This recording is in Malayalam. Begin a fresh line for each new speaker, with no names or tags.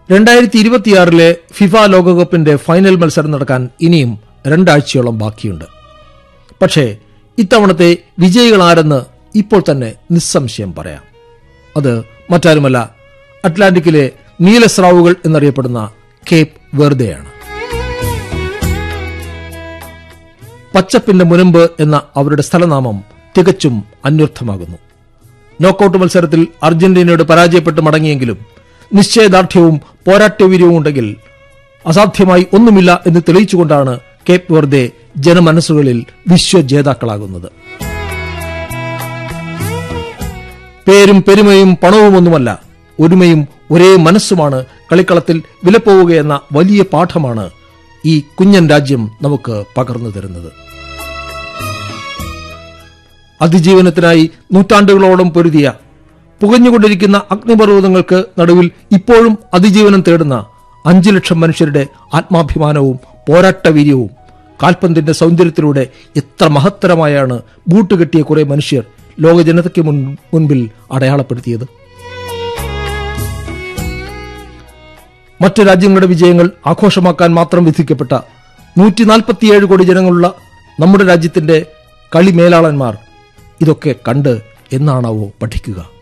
രണ്ടായിരത്തി ഇരുപത്തിയാറിലെ ഫിഫ ലോകകപ്പിന്റെ ഫൈനൽ മത്സരം നടക്കാൻ ഇനിയും രണ്ടാഴ്ചയോളം ബാക്കിയുണ്ട് പക്ഷേ ഇത്തവണത്തെ വിജയികളാരെന്ന് ഇപ്പോൾ തന്നെ നിസ്സംശയം പറയാം അത് മറ്റാരുമല്ല അറ്റ്ലാന്റിക്കിലെ നീലസ്രാവുകൾ എന്നറിയപ്പെടുന്ന കേപ്പ് വെർദെയാണ് പച്ചപ്പിന്റെ മുനമ്പ് എന്ന അവരുടെ സ്ഥലനാമം തികച്ചും അന്വർത്ഥമാകുന്നു നോക്കൌട്ട് മത്സരത്തിൽ അർജന്റീനയോട് പരാജയപ്പെട്ട് മടങ്ങിയെങ്കിലും നിശ്ചയദാർഢ്യവും പോരാട്ടവീര്യവും ഉണ്ടെങ്കിൽ അസാധ്യമായി ഒന്നുമില്ല എന്ന് തെളിയിച്ചുകൊണ്ടാണ് കേപ്പ് വെർദെ ജനമനസ്സുകളിൽ വിശ്വജേതാക്കളാകുന്നത് പേരും പെരുമയും പണവുമൊന്നുമല്ല ഒരുമയും ഒരേ മനസ്സുമാണ് കളിക്കളത്തിൽ വിലപ്പോവുകയെന്ന വലിയ പാഠമാണ് ഈ കുഞ്ഞൻ രാജ്യം നമുക്ക് പകർന്നു തരുന്നത് അതിജീവനത്തിനായി നൂറ്റാണ്ടുകളോളം പൊരുതിയ പുകഞ്ഞുകൊണ്ടിരിക്കുന്ന അഗ്നിപർവ്വതങ്ങൾക്ക് നടുവിൽ ഇപ്പോഴും അതിജീവനം തേടുന്ന അഞ്ചു ലക്ഷം മനുഷ്യരുടെ ആത്മാഭിമാനവും പോരാട്ടവീര്യവും കാൽപന്തിന്റെ സൗന്ദര്യത്തിലൂടെ എത്ര മഹത്തരമായാണ് ബൂട്ട് കെട്ടിയ കുറെ മനുഷ്യർ ലോക ജനതയ്ക്ക് മുൻ- മുൻപിൽ അടയാളപ്പെടുത്തിയത് മറ്റു രാജ്യങ്ങളുടെ വിജയങ്ങൾ ആഘോഷമാക്കാൻ മാത്രം വിധിക്കപ്പെട്ട നൂറ്റി നാൽപ്പത്തിയേഴ് കോടി ജനങ്ങളുള്ള നമ്മുടെ രാജ്യത്തിന്റെ കളിമേലാളന്മാർ ഇതൊക്കെ കണ്ട് എന്നാണാവോ പഠിക്കുക